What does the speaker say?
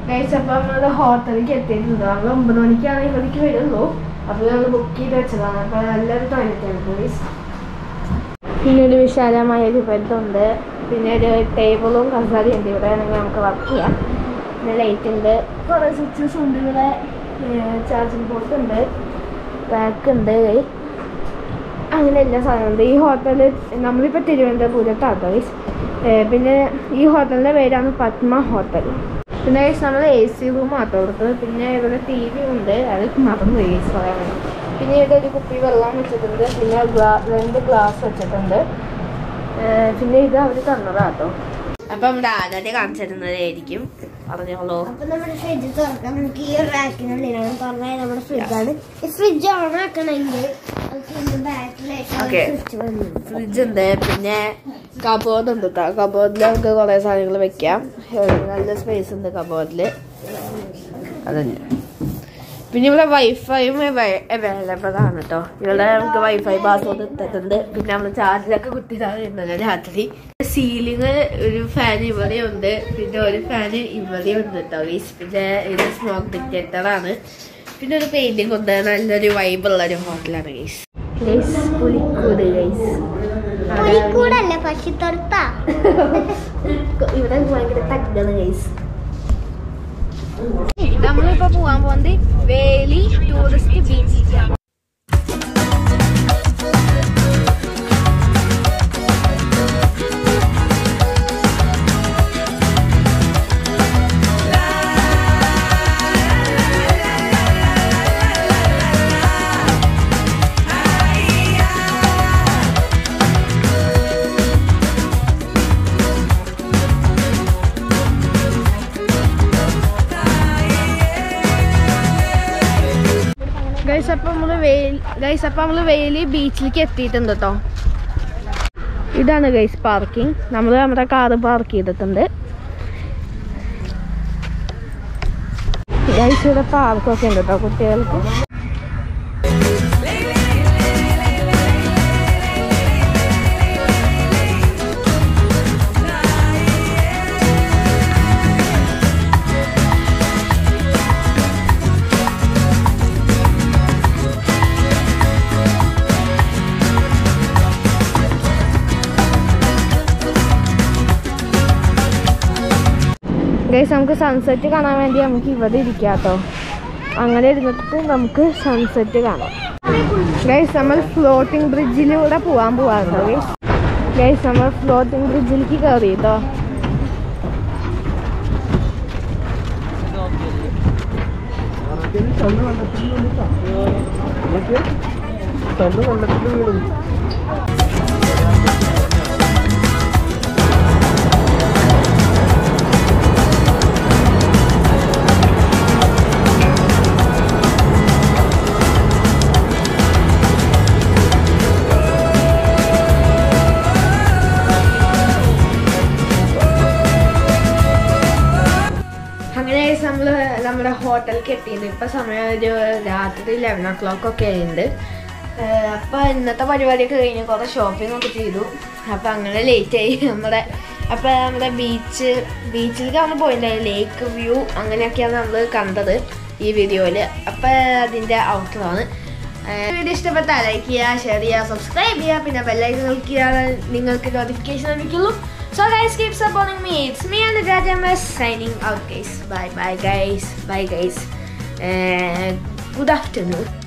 Guys അപ്പം നമ്മൾ ഹോട്ടലിലേക്ക് എത്തിയിട്ടുണ്ട് നമ്മൾ ഒമ്പത് മണിക്കാണ് ഇവിടേക്ക് വരുള്ളൂ അപ്പോൾ നമ്മൾ ബുക്ക് ചെയ്ത് വെച്ചതാണ് അപ്പോൾ നല്ലൊരു ടോയ്ലറ്റാണ് ഗൈസ് പിന്നെ ഒരു വിശാലമായ ഒരു ബെഡുണ്ട് പിന്നെ ഒരു ടേബിളും കസാരയും ഉണ്ട് ഇവിടെ ആണെങ്കിൽ നമുക്ക് വർക്ക് ചെയ്യാം പിന്നെ ലൈറ്റ് ഉണ്ട് കുറേ സ്വിച്ചസ് ഉണ്ട് ഇവിടെ ചാർജിങ് പോർട്ട് ഉണ്ട് ബാക്ക് ഉണ്ട് അങ്ങനെ എല്ലാ സാധനമുണ്ട് ഈ ഹോട്ടലിൽ നമ്മളിപ്പോൾ തിരുവനന്തപുരത്താണ് ഗൈസ് പിന്നെ ഈ ഹോട്ടലിൻ്റെ പേരാണ് പത്മ ഹോട്ടൽ പിന്നെ ഗൈസ് നമ്മൾ എ സി റൂം മാത്രം കൊടുത്തത് പിന്നെ ഇവിടെ ടി വി ഉണ്ട് അത് മറന്നു ഗൈസ് പറയാൻ വേണ്ടി പിന്നെ ഇവിടെ ഒരു കുപ്പി വെള്ളം വെച്ചിട്ടുണ്ട് പിന്നെ ഗ്ലാ രണ്ട് ഗ്ലാസ് വെച്ചിട്ടുണ്ട് ഏർ പിന്നെ ഇത് അവർ തന്നതാട്ടോ അപ്പം നമ്മുടെ ആദ്യത്തെ കാണിച്ചു തരുന്നതായിരിക്കും പറഞ്ഞോളൂ അപ്പൊ നമ്മുടെ ഫ്രിഡ്ജ് തുറക്കാം നമുക്ക് ഈ ഒരു റാക്കിനുള്ളിലാണ് തുറന്നാൽ നമ്മുടെ ഫ്രിഡ്ജാണ് ഈ ഫ്രിഡ്ജ് ഓൺ ആക്കണമെങ്കിൽ ബാക്കിലേക്ക് Okay. സ്വിച്ച് വന്നു ഫ്രിഡ്ജ് ഉണ്ട് പിന്നെ കബോർഡ് ഉണ്ട് കേട്ടോ കബോർഡിൽ നമുക്ക് കുറേ സാധനങ്ങൾ വെക്കാം ഏഹ് നല്ല സ്പേസ് ഉണ്ട് കബോർഡിൽ അതന്നെ പിന്നെ ഇവിടെ വൈഫൈയും അവൈലബിൾ ആണ് കേട്ടോ ഇവിടെ നമുക്ക് വൈഫൈ പാസ്വേഡ് ഇട്ടിട്ടുണ്ട് പിന്നെ നമ്മൾ ചാർജിലൊക്കെ കുത്തിയിട്ടാണ് ഇരുന്നത് രാത്രി സീലിംഗ് ഒരു ഫാൻ ഇവിടെ ഉണ്ട് പിന്നെ ഒരു ഫാൻ ഇവിടെ ഉണ്ട് കേട്ടോ ഗൈസ് പിന്നെ ഇത് സ്മോക്ക് ഡിറ്റക്ടർ ആണ് പിന്നെ ഒരു പെയിന്റിംഗ് ഉണ്ട് നല്ലൊരു വൈബുള്ള ഒരു ഹോട്ടലാണ് ഗൈസ് ഗൈസ് പുലിക്കൂട് ഗൈസ് പുലിക്കൂടല്ല പക്ഷി തുറത്താ ഇവിടെ ഭയങ്കര തഗ്ഗാണ് ഗൈസ് നമ്മളിപ്പോ പോവാൻ പോകുന്നത് വേലി ടൂറിസ്റ്റ് ബീച്ചിലേക്കാണ് ഗൈസ് അപ്പം നമ്മള് വേലി ഗൈസ് അപ്പം നമ്മള് വേലി ബീച്ചിലേക്ക് എത്തിയിട്ടുണ്ട് കേട്ടോ ഇതാണ് ഗൈസ് പാർക്കിംഗ് നമ്മൾ നമ്മുടെ കാറ് പാർക്ക് ചെയ്തിട്ടുണ്ട് ഗൈസ് ഇവിടെ പാർക്കൊക്കെ ഉണ്ട് കേട്ടോ കുട്ടികൾക്ക് ഗൈസ് നമുക്ക് സൺസെറ്റ് കാണാൻ വേണ്ടി നമുക്ക് ഇവിടെ ഇരിക്കാം കേട്ടോ അങ്ങനെ ഇരുന്നിട്ട് നമുക്ക് സൺസെറ്റ് കാണാം ഗൈസ് നമ്മൾ ഫ്ലോട്ടിംഗ് ബ്രിഡ്ജിലൂടെ പോകാൻ പോവാറുണ്ടോ ഗൈസ് ഗൈസ് നമ്മൾ ഫ്ലോട്ടിംഗ് ബ്രിഡ്ജിലേക്ക് കയറി കേട്ടോ അങ്ങനെ നമ്മൾ നമ്മുടെ ഹോട്ടലിലേക്ക് എത്തിയത് ഇപ്പം സമയം ഒരു രാത്രി ലെവൻ ഓ ക്ലോക്ക് ഒക്കെ ആയിട്ടുണ്ട് അപ്പം ഇന്നത്തെ പരിപാടിയൊക്കെ കഴിഞ്ഞ് കുറേ ഷോപ്പിംഗ് ഒക്കെ ചെയ്തു അപ്പം അങ്ങനെ ലേറ്റ് ആയി നമ്മുടെ അപ്പം നമ്മുടെ ബീച്ച് ബീച്ചിലേക്കാണ് പോയിട്ടുണ്ടായത് ലേക്ക് വ്യൂ അങ്ങനെയൊക്കെയാണ് നമ്മൾ കണ്ടത് ഈ വീഡിയോയിൽ അപ്പം അതിൻ്റെ ഔട്ടറാണ് വീഡിയോ ഇഷ്ടപ്പെട്ടാൽ ലൈക്ക് ചെയ്യുക ഷെയർ ചെയ്യുക സബ്സ്ക്രൈബ് ചെയ്യുക പിന്നെ ബെല്ലൈക്കൻ ക്ലിക്ക് ചെയ്യാതെ നിങ്ങൾക്ക് നോട്ടിഫിക്കേഷൻ ലഭിക്കുള്ളൂ So guys, keep supporting me. It's me and the Jajamas signing out guys. Bye bye guys. Bye guys. And good afternoon.